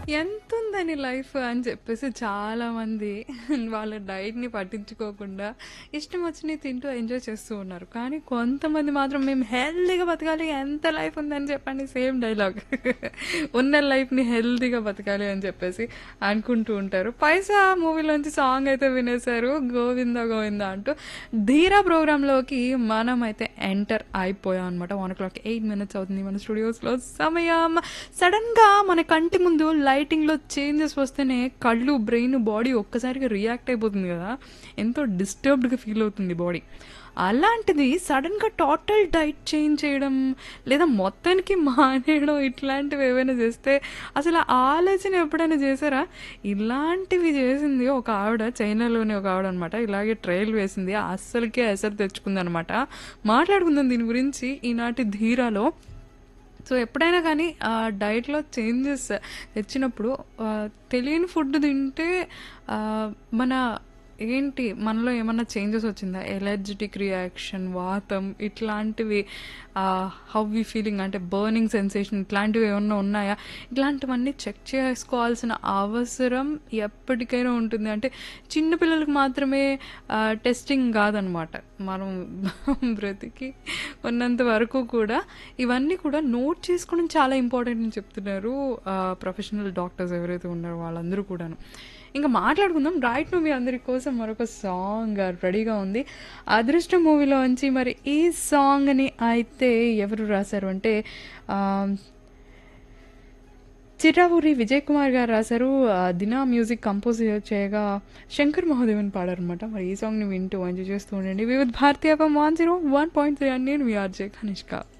ఎంతుందని life అని చెప్పేసి చాలామంది వాళ్ళ డైట్‌ని పట్టించుకోకుండా ఇష్టం వచ్చినయి తింటూ ఎంజాయ్ చేస్తూ ఉన్నారు. కానీ కొంతమంది మాత్రం మేము హెల్తీగా బతకాలి ఎంత లైఫ్ ఉందని చెప్పండి సేమ్ డైలాగ్. ఉన్న లైఫ్‌ని హెల్తీగా బతకాలి అని చెప్పేసి అనుకుంటూ ఉంటారు. 'పైసా' మూవీలోంచి సాంగ్ అయితే వినేశారు. గోవిందా గోవిందా అంటూ. 'ధీరా' ప్రోగ్రామ్‌లోకి మనమైతే ఎంటర్ అయిపోయాం అనమాట. 1:08 మినిట్స్ అవుతుంది మన స్టూడియోస్‌లో సమయం. సడెన్‌గా మన కంటి ముందు లైటింగ్‌లో చేంజెస్ వస్తేనే కళ్ళు, బ్రెయిన్, బాడీ ఒక్కసారిగా రియాక్ట్ అయిపోతుంది కదా! ఎంతో డిస్టర్బ్డ్‌గా ఫీల్ అవుతుంది బాడీ. అలాంటిది సడెన్‌గా టోటల్ డైట్ చేంజ్ చేయడం లేదా మొత్తానికి మానేయడం ఇట్లాంటివి ఏవైనా చేస్తే అసలు ఆ ఆలోచన ఎప్పుడైనా చేశారా? ఇలాంటివి చేసింది ఒక ఆవిడ చైనాలోని ఒక ఆవిడ అనమాట. ఇలాగే ట్రైల్ వేసింది. అస్సలకే ఎసరు తెచ్చుకుందనమాట. మాట్లాడుకుందాం దీని గురించి ఈనాటి 'ధీరాలో'. సో, ఎప్పుడైనా కానీ ఆహ్, డైట్‌లో చేంజెస్ తెచ్చినప్పుడు ఆహ్, తెలియని ఫుడ్ తింటే ఆహ్, మన ఏంటి మనలో ఏమన్నా చేంజెస్ వచ్చిందా? ఎలర్జిటిక్ రియాక్షన్, వాతం ఇట్లాంటివి ఆహ్, హౌ వి ఫీలింగ్ అంటే బర్నింగ్ సెన్సేషన్ ఇట్లాంటివి ఏమన్నా ఉన్నాయా? ఇట్లాంటివన్నీ చెక్ చేసుకోవాల్సిన అవసరం ఎప్పటికైనా ఉంటుంది. అంటే చిన్న పిల్లలకి మాత్రమే ఆహ్, టెస్టింగ్ కాదనమాట. మనం బ్రతికి ఉన్నంత వరకు కూడా ఇవన్నీ కూడా నోట్ చేసుకోవడం చాలా ఇంపార్టెంట్ అని చెప్తున్నారు ఆహ్, ప్రొఫెషనల్ డాక్టర్స్ ఎవరైతే ఉన్నారో వాళ్ళందరూ కూడాను. ఇంకా మాట్లాడుకుందాం. రైట్ నౌ మీ అందరి కోసం మరొక సాంగ్ రెడీగా ఉంది. 'అదృష్టం' మూవీలోంచి మరి ఈ సాంగ్‌ని అయితే ఎవరు రాశారు అంటే ఆహ్, చిర్రావూరి విజయ్ కుమార్ గారు రాశారు. ఆహ్, 'దినా' మ్యూజిక్ కంపోజ్ చేయగా శంకర్ మహాదేవన్ పాడారనమాట. మరి ఈ సాంగ్‌ని వింటూ ఎంజాయ్ చేస్తూ ఉండండి. వివిధ్ భారతి ఎఫ్ఎం 101.3 అండ్ నేను మీ ఆర్‌జే కనిష్క.